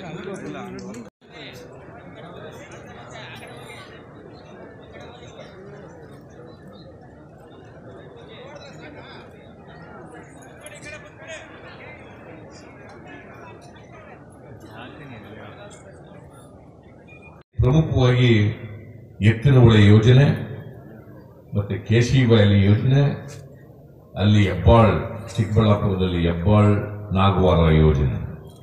ಪ್ರಮುಖವಾಗಿ ಎತ್ತಿನ ಹೊಳೆ ಯೋಜನೆ ಮತ್ತೆ ಕೇಶಿ ವ್ಯಾಲಿ ಯೋಜನೆ ಅಲ್ಲಿ ಹೆಬ್ಬಾಳ್ ಚಿಕ್ಕಬಳ್ಳಾಪುರದಲ್ಲಿ ಹೆಬ್ಬಾಳ್ ನಾಗವಾರ ಯೋಜನೆ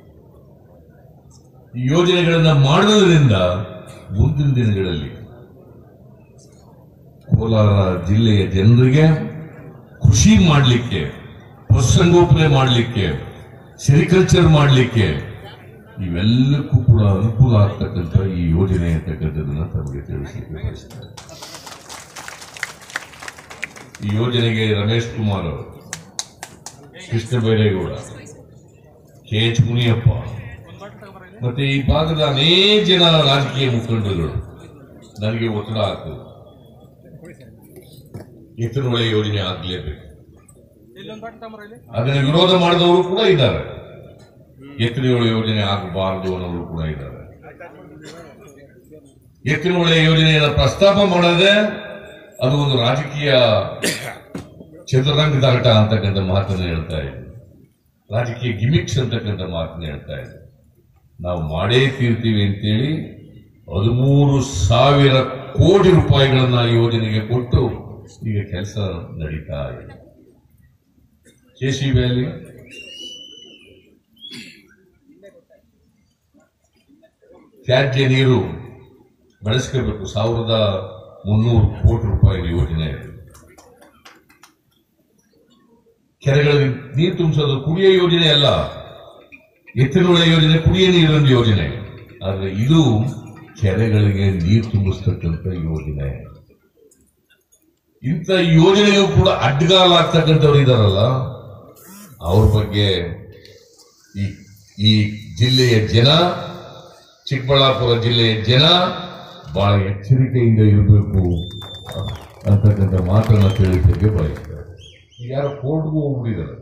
ಈ ಯೋಜನೆಗಳನ್ನ ಮಾಡುವುದರಿಂದ ಮುಂದಿನ ದಿನಗಳಲ್ಲಿ ಕೋಲಾರ ಜಿಲ್ಲೆಯ ಜನರಿಗೆ ಕೃಷಿ ಮಾಡಲಿಕ್ಕೆ ಪಶುಸಂಗೋಪನೆ ಮಾಡಲಿಕ್ಕೆ ಸೆರಿಕಲ್ಚರ್ ಮಾಡಲಿಕ್ಕೆ ಇವೆಲ್ಲಕ್ಕೂ ಕೂಡ ಅನುಕೂಲ ಆಗ್ತಕ್ಕಂಥ ಈ ಯೋಜನೆ ಅಂತಕ್ಕಂಥದ್ದನ್ನ ತಮಗೆ ತಿಳಿಸಲಿಕ್ಕೆ ಬಯಸ್ತಾರೆ ಈ ಯೋಜನೆಗೆ ರಮೇಶ್ ಕುಮಾರ್ ಅವರು ಕೃಷ್ಣ ಬೈರೇಗೌಡ ಕೆ ಎಚ್ ಮುನಿಯಪ್ಪ ಮತ್ತೆ ಈ ಭಾಗದ ಅನೇಕ ಜನ ರಾಜಕೀಯ ಮುಖಂಡರುಗಳು ನನಗೆ ಒತ್ತಡ ಹಾಕಿದ್ರು ಎತ್ತರೊಳೆ ಯೋಜನೆ ಆಗಲೇಬೇಕು ಅದನ್ನು ವಿರೋಧ ಮಾಡಿದವರು ಕೂಡ ಇದ್ದಾರೆ ಎತ್ತರೊಳೆ ಯೋಜನೆ ಆಗಬಾರದು ಅನ್ನೋರು ಕೂಡ ಇದ್ದಾರೆ ಎತ್ತರೊಳೆ ಯೋಜನೆಯನ್ನು ಪ್ರಸ್ತಾಪ ಮಾಡದೆ ಅದು ಒಂದು ರಾಜಕೀಯ ಚದುರಂಗದಾಟ ಅಂತಕ್ಕಂಥ ಮಾತನ್ನು ಹೇಳ್ತಾ ಇದ್ರು ರಾಜಕೀಯ ಗಿಮಿಕ್ಸ್ ಅಂತಕ್ಕಂಥ ಮಾತನ್ನು ಹೇಳ್ತಾ ಇದ್ರು ನಾವು ಮಾಡೇ ತೀರ್ತೀವಿ ಅಂತೇಳಿ ಹದಿಮೂರು ಸಾವಿರ ಕೋಟಿ ರೂಪಾಯಿಗಳನ್ನ ಈ ಯೋಜನೆಗೆ ಕೊಟ್ಟು ಈಗ ಕೆಲಸ ನಡೀತಾ ಇದೆ ಕೆಸಿ ವ್ಯಾಲಿ ತ್ಯಾಜ್ಯ ನೀರು ಬಳಸ್ಕೋಬೇಕು ಸಾವಿರದ ಮುನ್ನೂರು ಕೋಟಿ ರೂಪಾಯಿ ಯೋಜನೆ ಇದೆ ಕೆರೆಗಳಿಗೆ ನೀರು ತುಂಬಿಸೋದು ಕುಡಿಯೋ ಯೋಜನೆ ಅಲ್ಲ ಎತ್ತಿನೊಳೆ ಯೋಜನೆ ಕುಡಿಯ ನೀರಿನ ಯೋಜನೆ ಆದ್ರೆ ಇದು ಕೆರೆಗಳಿಗೆ ನೀರು ತುಂಬಿಸ್ತಕ್ಕಂಥ ಯೋಜನೆ ಇಂಥ ಯೋಜನೆಗೂ ಕೂಡ ಅಡ್ಡಗಾಲ ಆಗ್ತಕ್ಕಂಥವ್ರು ಇದಾರಲ್ಲ ಅವ್ರ ಬಗ್ಗೆ ಈ ಈ ಜಿಲ್ಲೆಯ ಜನ ಚಿಕ್ಕಬಳ್ಳಾಪುರ ಜಿಲ್ಲೆಯ ಜನ ಬಹಳ ಎಚ್ಚರಿಕೆಯಿಂದ ಇರಬೇಕು ಅಂತಕ್ಕಂಥ ಮಾತನ್ನ ತಿಳಿಸಲಿಕ್ಕೆ ಬಯಸ್ತಾರೆ ಈಗ ಯಾರೋ ಕೋರ್ಟ್ಗೂ ಹೋಗ್ಬಿಟ್ಟಿದ್ದಾರೆ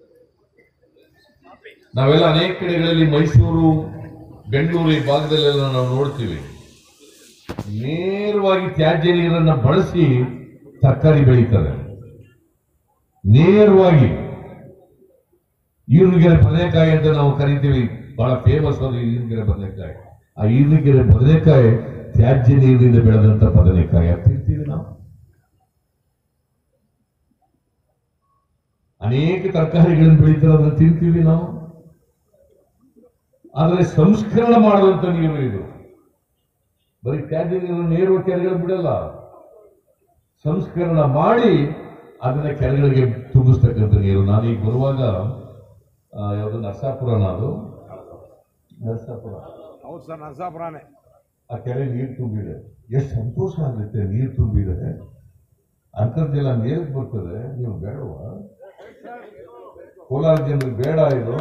ನಾವೆಲ್ಲ ಅನೇಕ ಕಡೆಗಳಲ್ಲಿ ಮೈಸೂರು ಬೆಂಗಳೂರು ಈ ಭಾಗದಲ್ಲೆಲ್ಲ ನಾವು ನೋಡ್ತೀವಿ ನೇರವಾಗಿ ತ್ಯಾಜ್ಯ ನೀರನ್ನ ಬಳಸಿ ತರಕಾರಿ ಬೆಳೀತಾರೆ ನೇರವಾಗಿ ಈರುಳ್ಳಿಗೆರೆ ಬದನೆಕಾಯಿ ಅಂತ ನಾವು ಕರಿತೀವಿ ಬಹಳ ಫೇಮಸ್ ಅದು ಈರುಳ್ಳಿಗೆರೆ ಬದನೆಕಾಯಿ ಆ ಈರುಳ್ಳಿಗೆರೆ ಬದನೆಕಾಯಿ ತ್ಯಾಜ್ಯ ನೀರಿನಿಂದ ಬೆಳೆದಂತ ಬದನೆಕಾಯಿ ಅಂತ ತಿಂತೀವಿ ನಾವು ಅನೇಕ ತರಕಾರಿಗಳನ್ನು ಬೆಳೀತಾರೆ ಅದನ್ನು ತಿಂತೀವಿ ನಾವು ಆದರೆ ಸಂಸ್ಕರಣ ಮಾಡುವಂತ ನೀರು ಇದು ಬರೀ ತ್ಯಾಜ್ಯ ನೀರನ್ನು ನೇರುವ ಕೆರೆಗಳು ಬಿಡಲ್ಲ ಸಂಸ್ಕರಣ ಮಾಡಿ ಅದನ್ನ ಕೆರೆಗಳಿಗೆ ತುಂಬಿಸ್ತಕ್ಕಂಥ ನೀರು ನಾನು ಈಗ ಬರುವಾಗ ಆ, ಯಾವುದು ನರಸಾಪುರನ ಅದು ನರಸಾಪುರ ಹೌದು ಸರ್ ನರಸಾಪುರಾನೇ ಆ ಕೆರೆ ನೀರು ತುಂಬಿದೆ ಎಷ್ಟು ಸಂತೋಷ ಆಗುತ್ತೆ ನೀರು ತುಂಬಿದೆ ಅಂತರ್ಜಲ ಮೇಲಕ್ಕೆ ಬರ್ತದೆ ನೀವು ಬೇಡವಾ ಕೋಲಾರ ಜನರಿಗೆ ಬೇಡ ಇದು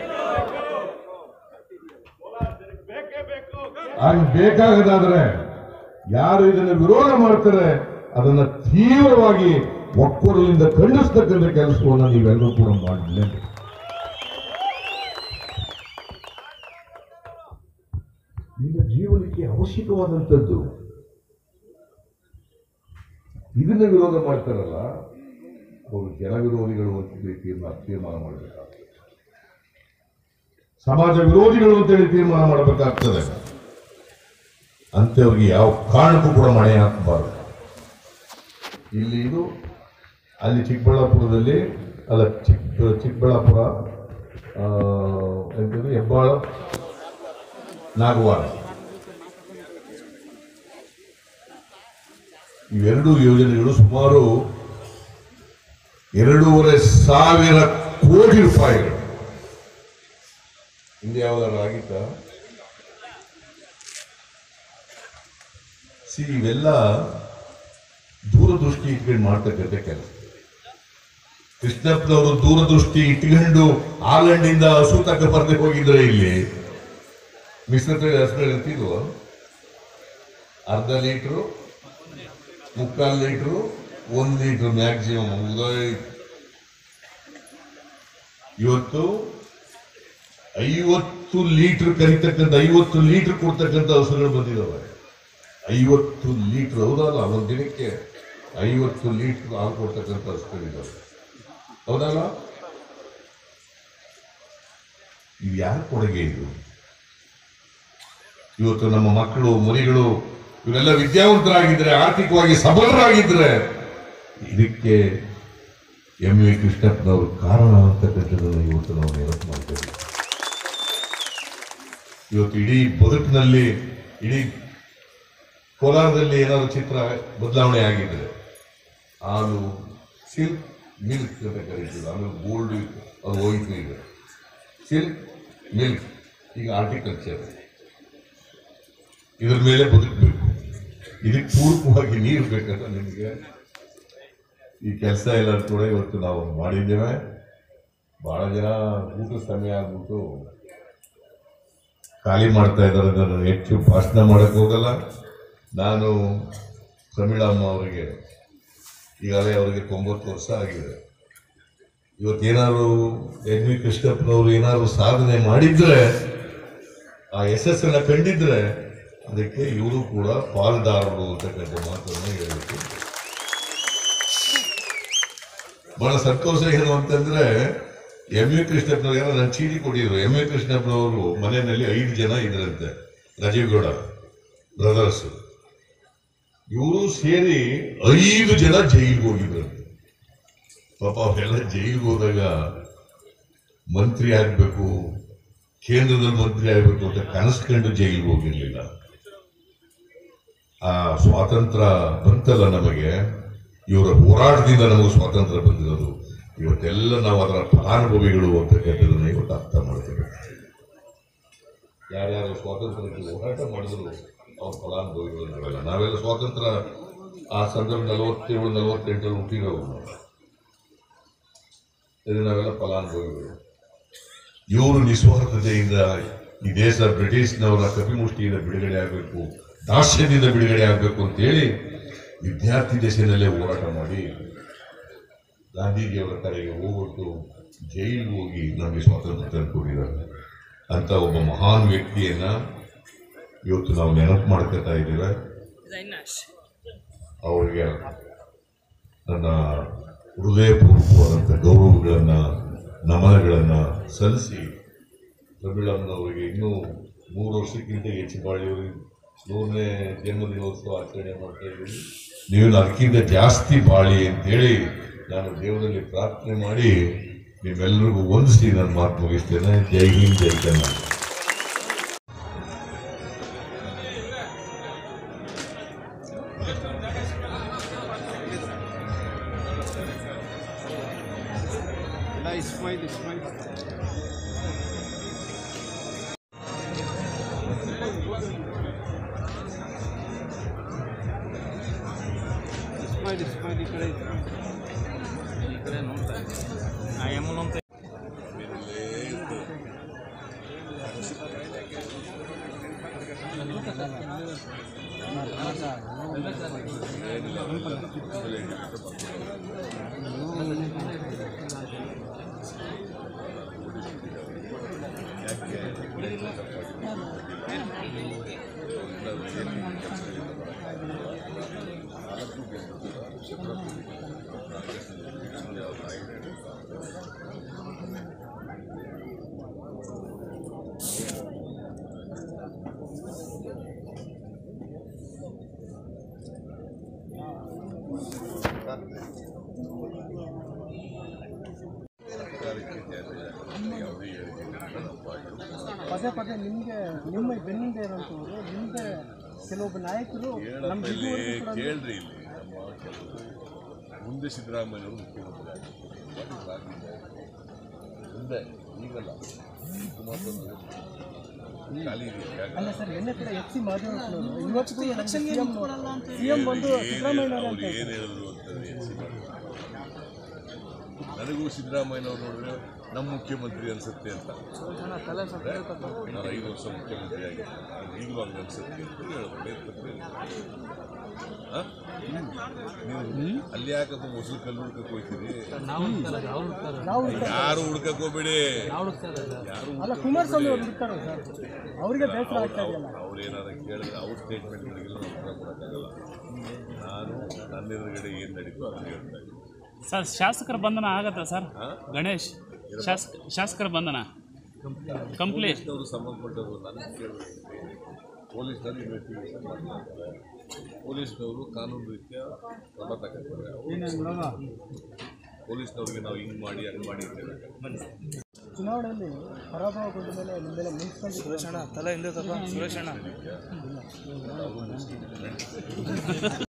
ಆಗ ಬೇಕಾಗದಾದ್ರೆ ಯಾರು ಇದನ್ನು ವಿರೋಧ ಮಾಡ್ತಾರೆ ಅದನ್ನ ತೀವ್ರವಾಗಿ ಒಕ್ಕೊರಲಿಂದ ಖಂಡಿಸ್ತಕ್ಕಂಥ ಕೆಲಸವನ್ನು ನೀವೆಲ್ಲರೂ ಕೂಡ ಮಾಡಲೇಬೇಕು ನಿಮ್ಮ ಜೀವನಕ್ಕೆ ಅವಶ್ಯಕವಾದಂಥದ್ದು ಇದನ್ನ ವಿರೋಧ ಮಾಡ್ತಾರಲ್ಲ ಅವರು ಜನ ವಿರೋಧಿಗಳು ಅಂತೇಳಿ ತೀರ್ಮಾನ ತೀರ್ಮಾನ ಮಾಡಬೇಕಾಗ್ತದೆ ಸಮಾಜ ವಿರೋಧಿಗಳು ಅಂತೇಳಿ ತೀರ್ಮಾನ ಮಾಡಬೇಕಾಗ್ತದೆ ಅಂತವ್ರಿಗೆ ಯಾವ ಕಾರಣಕ್ಕೂ ಕೂಡ ಮಳೆ ಹಾಕಬಾರದು ಇಲ್ಲಿ ಇದು ಅಲ್ಲಿ ಚಿಕ್ಕಬಳ್ಳಾಪುರದಲ್ಲಿ ಅಲ್ಲ ಚಿಕ್ಕ ಚಿಕ್ಕಬಳ್ಳಾಪುರ ಆ, ಎಂತದು ಹೆಬ್ಬಾಳ ನಾಗವಾರ ಇವೆರಡು ಯೋಜನೆಗಳು ಸುಮಾರು ಎರಡೂವರೆ ಸಾವಿರ ಕೋಟಿ ರೂಪಾಯಿಗಳು ಹಿಂದೆ ಯಾವ್ದಾದ್ರು ಆಗಿತ್ತ ಸಿ ಇವೆಲ್ಲ ದೂರದೃಷ್ಟಿ ಇಟ್ಕೊಂಡು ಮಾಡ್ತಕ್ಕಂಥ ಕೆಲಸ ಕೃಷ್ಣಪ್ಪನವರು ದೂರದೃಷ್ಟಿ ಇಟ್ಕೊಂಡು ಆಲಂಡಿಂದ ಹಸು ತಕ್ಕ ಬರ್ದೆ ಹೋಗಿದ್ರೆ ಇಲ್ಲಿ ಮಿಶ್ರತೆ ಹೆಸರು ಇರ್ತಿದ್ವು ಅರ್ಧ ಲೀಟ್ರು ಮುಕ್ಕಾಲು ಲೀಟ್ರು ಒಂದು ಲೀಟ್ರ್ ಮ್ಯಾಕ್ಸಿಮಮ್ ಉದಯ್ ಇವತ್ತು ಐವತ್ತು ಲೀಟರ್ ಕರಿತಕ್ಕಂಥ ಐವತ್ತು ಲೀಟರ್ ಕೊಡ್ತಕ್ಕಂಥ ಹಸುಗಳು ಬಂದಿದ್ದಾವೆ ಐವತ್ತು ಲೀಟರ್ ಹೌದಲ್ಲ ಒಂದು ದಿನಕ್ಕೆ ಐವತ್ತು ಲೀಟರ್ ಹಾಲು ಕೊಡ್ತಕ್ಕಂಥ ಹಸುಗಳಿದ್ದಾವೆ ಹೌದಲ್ಲ ಇದು ಯಾರ ಕೊಡುಗೆ ಇದು ಇವತ್ತು ನಮ್ಮ ಮಕ್ಕಳು ಮರಿಗಳು ಇವರೆಲ್ಲ ವಿದ್ಯಾವಂತರಾಗಿದ್ರೆ ಆರ್ಥಿಕವಾಗಿ ಸಬಲರಾಗಿದ್ರೆ ಇದಕ್ಕೆ ಎಂ ವಿ ಕೃಷ್ಣಪ್ಪನವರು ಕಾರಣ ಅಂತಕ್ಕಂಥದ್ದನ್ನು ಇವತ್ತು ನಾವು ನೆನಪು ಮಾಡ್ತೇವೆ ಇವತ್ತು ಇಡೀ ಬದುಕಿನಲ್ಲಿ ಇಡೀ ಕೋಲಾರದಲ್ಲಿ ಏನಾದ್ರು ಚಿತ್ರ ಬದಲಾವಣೆ ಆಗಿದ್ರೆ ಹಾಲು ಸಿಲ್ಕ್ ಮಿಲ್ಕ್ ಅಂತ ಕರೀತೀವಿ ಆಮೇಲೆ ಗೋಲ್ಡ್ ಅದು ಹೋಯ್ತು ಈಗ ಸಿಲ್ಕ್ ಮಿಲ್ಕ್ ಈಗ ಆರ್ಟಿಕಲ್ಚರ್ ಇದ್ರ ಮೇಲೆ ಬದುಕಬೇಕು ಇದಕ್ಕೆ ಪೂರಕವಾಗಿ ನೀರು ಬೇಕಂತ ನಿಮಗೆ ಈ ಕೆಲಸ ಎಲ್ಲ ಕೂಡ ಇವತ್ತು ನಾವು ಮಾಡಿದ್ದೇವೆ ಬಹಳ ಜನ ಊಟ ಸಮಯ ಆಗ್ಬಿಟ್ಟು ಖಾಲಿ ಮಾಡ್ತಾ ಇದ್ದಾರೆ ನಾನು ಹೆಚ್ಚು ಭಾಷಣ ಮಾಡಕ್ ಹೋಗಲ್ಲ ನಾನು ಪ್ರಮೀಳಮ್ಮ ಅವರಿಗೆ ಈಗಾಗಲೇ ಅವರಿಗೆ ತೊಂಬತ್ತು ವರ್ಷ ಆಗಿದೆ ಇವತ್ತೇನಾದ್ರು ಎನ್ ವಿ ಕೃಷ್ಣಪ್ಪನವರು ಏನಾದ್ರು ಸಾಧನೆ ಮಾಡಿದ್ರೆ ಆ ಯಶಸ್ಸನ್ನ ಕಂಡಿದ್ರೆ ಅದಕ್ಕೆ ಇವರು ಕೂಡ ಪಾಲ್ದಾರರು ಅಂತಕ್ಕಂಥ ಮಾತನ್ನು ಹೇಳಬೇಕು ಬಹಳ ಸಂತೋಷ ಏನು ಅಂತಂದ್ರೆ ಎಂ ವಿ ಕೃಷ್ಣಪ್ಪನವ್ರು ಏನೋ ನನ್ನ ಚೀಟಿ ಕೊಟ್ಟಿದ್ರು ಎಂ ವಿ ಕೃಷ್ಣಪ್ಪನವರು ಮನೆಯಲ್ಲಿ ಐದು ಜನ ಇದ್ರಂತೆ ರಾಜೀವ್ಗೌಡ ಬ್ರದರ್ಸ್ ಇವರು ಸೇರಿ ಐದು ಜನ ಜೈಲಿಗೆ ಹೋಗಿದ್ರಂತೆ ಪಾಪ ಅವೆಲ್ಲ ಜೈಲಿಗೆ ಹೋದಾಗ ಮಂತ್ರಿ ಆಗ್ಬೇಕು ಕೇಂದ್ರದಲ್ಲಿ ಮಂತ್ರಿ ಆಗ್ಬೇಕು ಅಂತ ಕನಸ್ಕೊಂಡು ಜೈಲಿಗೆ ಹೋಗಿರ್ಲಿಲ್ಲ ಆ ಸ್ವಾತಂತ್ರ್ಯ ಬಂತಲ್ಲ ನಮಗೆ ಇವರ ಹೋರಾಟದಿಂದ ನಮಗೆ ಸ್ವಾತಂತ್ರ್ಯ ಬಂದಿರೋದು ಇವತ್ತೆಲ್ಲ ನಾವು ಅದರ ಫಲಾನುಭವಿಗಳು ಅಂತಕ್ಕಂಥದ್ದನ್ನ ಇವತ್ತು ಅರ್ಥ ಮಾಡ್ತೇವೆ ಯಾರ್ಯಾರು ಸ್ವಾತಂತ್ರ್ಯಕ್ಕೆ ಹೋರಾಟ ಮಾಡಿದ್ರು ಅವ್ರ ಫಲಾನುಭವಿಗಳು ನಾವೆಲ್ಲ ನಾವೆಲ್ಲ ಸ್ವಾತಂತ್ರ್ಯ ಆ ಸಂದರ್ಭ ನಲವತ್ತೇಳು ನಲವತ್ತೆಂಟರಲ್ಲಿ ಹುಟ್ಟಿರೋರು ನಾವು. ಇದು ನಾವೆಲ್ಲ ಫಲಾನುಭವಿಗಳು ಇವರು ನಿಸ್ವಾರ್ಥತೆಯಿಂದ ಈ ದೇಶ ಬ್ರಿಟಿಷ್ನವರ ಕಪಿಮುಷ್ಟಿಯಿಂದ ಬಿಡುಗಡೆ ಆಗಬೇಕು ದಾಸ್ಯದಿಂದ ಬಿಡುಗಡೆ ಆಗಬೇಕು ಅಂತೇಳಿ ವಿದ್ಯಾರ್ಥಿ ದೇಶದಲ್ಲೇ ಹೋರಾಟ ಮಾಡಿ ಗಾಂಧೀಜಿಯವರ ಕರೆಗೆ ಹೋಗ್ಬಿಟ್ಟು ಜೈಲಿಗೆ ಹೋಗಿ ನಮಗೆ ಸ್ವಾತಂತ್ರ್ಯ ತಂದುಕೊಟ್ಟಿದ್ದಾರೆ ಅಂತ ಒಬ್ಬ ಮಹಾನ್ ವ್ಯಕ್ತಿಯನ್ನ ಇವತ್ತು ನಾವು ನೆನಪು ಮಾಡ್ಕೊತಾ ಇದ್ದೀವಿ Zainash. ಅವರಿಗೆ ನನ್ನ ಹೃದಯಪೂರ್ವಕವಾದಂಥ ಗೌರವಗಳನ್ನ ನಮನಗಳನ್ನ ಸಲ್ಲಿಸಿ ಪ್ರಮೀಳಮ್ಮನವರಿಗೆ ಇನ್ನೂ ಮೂರು ವರ್ಷಕ್ಕಿಂತ ಹೆಚ್ಚು ಬಾಳಿಯವರು ನೂರನೇ ಜನ್ಮದಿನೋತ್ಸವ ಆಚರಣೆ ಮಾಡ್ತಾ ಇದ್ದೀವಿ ನೀವು ಅದಕ್ಕಿಂತ ಜಾಸ್ತಿ ಬಾಳಿ ಅಂತೇಳಿ ನಾನು ದೇವರಲ್ಲಿ ಪ್ರಾರ್ಥನೆ ಮಾಡಿ ನಿಮ್ಮೆಲ್ಲರಿಗೂ ಹೊಂದಿಸಿ ನನ್ನ ಮಾತು ಮುಗಿಸ್ತೇನೆ ಜೈ ಹಿಂದ್ ಜೈ ಕನ್ನಡ ಎಲ್ಲ ಇಸ್ಮಾಯಿಲ್ ಇಸ್ಮಾಯಿಲ್ ಇಸ್ಮಾಯಿಲ್ ಇಸ್ಮಾಯಿಲ್ ಈ ಕಡೆ ಇದ್ರು. ಈ ಕಡೆ ನೋಡ್ತಾ ಇದ್ದೀನಿ. ಆ ಯಮುನ ಅಂತ ಪದೇ ಪದೇ ನಿಮಗೆ ನಿಮ್ಮ ಬೆನ್ನಿಂದ ಇರೋಂಥವ್ರು ನಿಮಗೆ ಕೆಲವೊಬ್ಬ ನಾಯಕರು ನಮ್ಮ ಹೇಳತ್ತಲ್ಲಿ ಕೇಳ್ರಿ ಇಲ್ಲಿ ನಮ್ಮ ಕೆಲವರು ಮುಂದೆ ಸಿದ್ದರಾಮಯ್ಯವರು ಮುಖ್ಯಮಂತ್ರಿ ಆಗಿದ್ದಾರೆ ಮುಂದೆ ಈಗಲ್ಲ ಕುಮಾರಸ್ವಾಮಿ ಖಾಲಿ ಇದೆ ಜಾಗ. ಅಲ್ಲ ಸರ್ ನಿನ್ನೆ ಕೂಡ ಎಚ್ ಸಿ ಮಾದೇವಪ್ಪನವರು ಇವತ್ತು ಎಲೆಕ್ಷನ್ ಸಿಎಂ ಬಂದು ಸಿದ್ದರಾಮಯ್ಯನವರು ಅವ್ರು ಅಂತ ಏನು ಹೇಳಿದ್ರು ಅಂತ ಎನ್ಸಿ ಮಾಡಿದ್ರು ನನಗೂ ಸಿದ್ದರಾಮಯ್ಯನವ್ರು ನೋಡಿದ್ರೆ ನಮ್ಮ ಮುಖ್ಯಮಂತ್ರಿ ಅನ್ಸುತ್ತೆ ಅಂತ ನಾನು ಐದು ವರ್ಷ ಮುಖ್ಯಮಂತ್ರಿ ಆಗಿದ್ದೆ ನಾನು ಈಗಲೂ ಹಂಗೆ ಅನ್ಸುತ್ತೆ ಅಂತ ಹೇಳಿದ್ರು ಏನ್ ತಪ್ಪು? ಆ? ನೀವು ಅಲ್ಲಿ ಯಾಕಪ್ಪ ಮೊಸರು ಕಲ್ಲು ಹುಡ್ಕಕ್ಕೆ ಹೋಗ್ತೀರಿ ನಾವು ಯಾರು ಹುಡ್ಕಕ್ಕೆ ಹೋಗ್ಬೇಡಿ ಅಲ್ಲ ಕುಮಾರಸ್ವಾಮಿ ಅವ್ರು ಇರ್ತಾರೆ ಸರ್ ಅವರಿಗೆ ಬೇಸರ ಆಗ್ತಾ ಇದೆಯಲ್ಲ ಅವ್ರು ಏನಾರ ಕೇಳಿದ್ರೆ ಅವ್ರ ಸ್ಟೇಟ್ಮೆಂಟ್ಗಳಿಗೆಲ್ಲ ನಾವು ಉತ್ತರ ಕೊಡೋಕ್ಕಾಗಲ್ಲ ನಾನು ನನ್ನ ಎದುರುಗಡೆ ಏನು ನಡೀತೋ ಅದನ್ನ ಹೇಳ್ತಾ ಇದ್ದೀನಿ ಸರ್ ಶಾಸಕರ ಬಂಧನ ಆಗತ್ತಾ ಸರ್ ಗಣೇಶ್ ಶಾಸಕ ಶಾಸಕರ ಬಂಧನ ಕಂಪ್ಲೀಟ್ ಪೊಲೀಸ್ನವರು ಸಂಬಂಧಪಟ್ಟವರು ನನ್ನ ಕೇಳಬೇಕು ಪೊಲೀಸ್ನವರು ಇನ್ವೆಸ್ಟಿಗೇಷನ್ ಮಾಡ್ತಾರೆ ಪೊಲೀಸ್ನವರು ಕಾನೂನು ರೀತಿಯ ಕ್ರಮ ತಗೋತಾರೆ ಅವ್ರು ಪೊಲೀಸ್ನವ್ರಿಗೆ ನಾವು ಹಿಂಗೆ ಮಾಡಿ ಹಂಗೆ ಮಾಡಿ ಅಂತ ಹೇಳಕ್ಕೆ ಚುನಾವಣೆಯಲ್ಲಿ ಪರಾಭವಗೊಂಡ ಮೇಲೆ ನಿಮ್ಮೆಲ್ಲ ಮುನ್ಸಿಪಾಲಿಟಿ ತಲೆ ಹಿಂದೆ ಅವರು ಮುಸ್ಲಿಂ